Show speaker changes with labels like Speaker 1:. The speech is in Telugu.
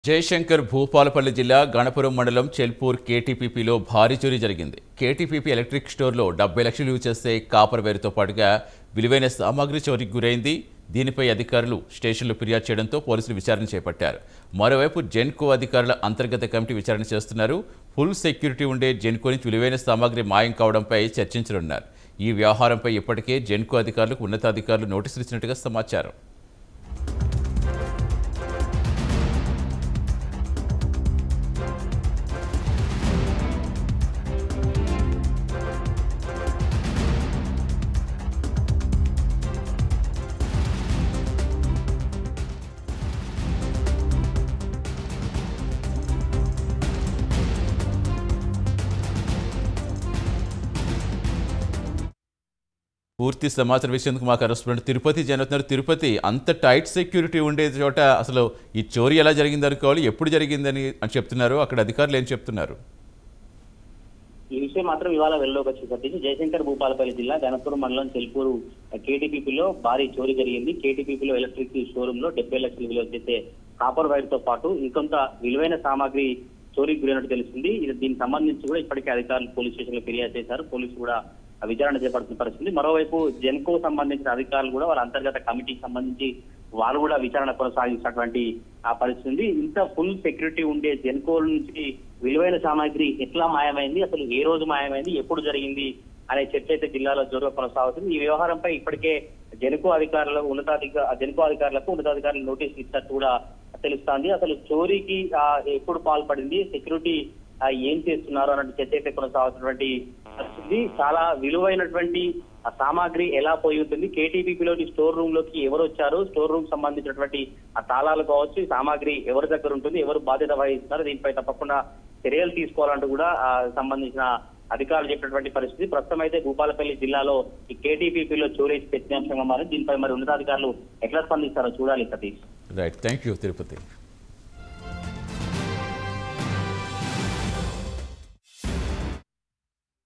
Speaker 1: జయశంకర్ భూపాలపల్లి జిల్లా గణపురం మండలం చెల్పూర్ కేటీపీపీలో భారీ చోరీ జరిగింది కేటీపీపీ ఎలక్ట్రిక్ స్టోర్లో డెబ్బై లక్షలు యూజ్ చేసే కాపర్ వేరుతో పాటుగా విలువైన సామాగ్రి చోరీకి గురైంది దీనిపై అధికారులు స్టేషన్లో ఫిర్యాదు చేయడంతో పోలీసులు విచారణ చేపట్టారు మరోవైపు జెన్కో అధికారుల అంతర్గత కమిటీ విచారణ చేస్తున్నారు ఫుల్ సెక్యూరిటీ ఉండే జెన్కో నుంచి విలువైన సామాగ్రి మాయం కావడంపై చర్చించనున్నారు ఈ వ్యవహారంపై ఇప్పటికే జెన్కో అధికారులకు ఉన్నతాధికారులు నోటీసులు ఇచ్చినట్టుగా సమాచారం పూర్తి సమాచారం ఇచ్చేందుకు మా కరెస్పాండెంట్ తిరుపతి జరుగుతున్నారు తిరుపతి అంత టైట్ సెక్యూరిటీ ఉండే చోట అసలు ఈ చోరీ ఎలా జరిగింది అనుకోవాలి ఎప్పుడు జరిగిందని అని చెప్తున్నారు అక్కడ అధికారులు ఏం చెప్తున్నారు
Speaker 2: ఈ విషయం మాత్రం ఇవాళ వెలుగులోకి వచ్చి సతీష్ జయశంకర్ భూపాలపల్లి జిల్లా గణపురం మండలం చెల్పూరు కేటీపీపీలో భారీ చోరీ జరిగింది కేటీపీపీలో ఎలక్ట్రిక్ షోరూమ్ లో డెబ్బై లక్షల విలువ చేసే కాపర్ వైర్ తో పాటు ఇంకొంత విలువైన సామాగ్రి చోరీకి గురైనట్టు తెలిసింది ఇది దీనికి సంబంధించి కూడా ఇప్పటికే అధికారులు పోలీస్ స్టేషన్ లో ఫిర్యాదు చేశారు పోలీసులు కూడా విచారణ చేపడుతున్న పరిస్థితి మరోవైపు జెన్కో సంబంధించిన అధికారులు కూడా వాళ్ళ అంతర్గత కమిటీకి సంబంధించి వాళ్ళు కూడా విచారణ కొనసాగించినటువంటి ఆ పరిస్థితి ఉంది ఇంత ఫుల్ సెక్యూరిటీ ఉండే జెన్కో నుంచి విలువైన సామాగ్రి ఎట్లా మాయమైంది అసలు ఏ రోజు మాయమైంది ఎప్పుడు జరిగింది అనే చర్చ అయితే జిల్లాలో జోరుగా కొనసాగుతుంది ఈ వ్యవహారంపై ఇప్పటికే జెన్కో అధికారులకు ఉన్నతాధిక జెన్కో అధికారులకు ఉన్నతాధికారులు నోటీసులు ఇచ్చినట్టు కూడా తెలుస్తోంది అసలు చోరీకి ఆ, ఎప్పుడు పాల్పడింది సెక్యూరిటీ ఆ, ఏం చేస్తున్నారు అన్నట్టు చర్చ అయితే కొనసాగుతున్నటువంటి పరిస్థితి చాలా విలువైనటువంటి ఆ సామాగ్రి ఎలా పోయి ఉంటుంది కేటీపీలోని స్టోర్ రూమ్ లోకి ఎవరు వచ్చారు స్టోర్ రూమ్ సంబంధించినటువంటి ఆ తాళాలు కావచ్చు ఈ సామాగ్రి ఎవరి దగ్గర ఉంటుంది ఎవరు బాధ్యత వహిస్తున్నారు దీనిపై తప్పకుండా చర్యలు తీసుకోవాలంటూ కూడా ఆ, సంబంధించిన అధికారులు చెప్పినటువంటి పరిస్థితి ప్రస్తుతం అయితే భూపాలపల్లి జిల్లాలో ఈ కేటీపీలో చోరీ చర్చనీయాంశంగా మారింది దీనిపై మరి ఉన్నతాధికారులు ఎట్లా స్పందిస్తారో చూడాలి Satish
Speaker 1: right thank you Tirupati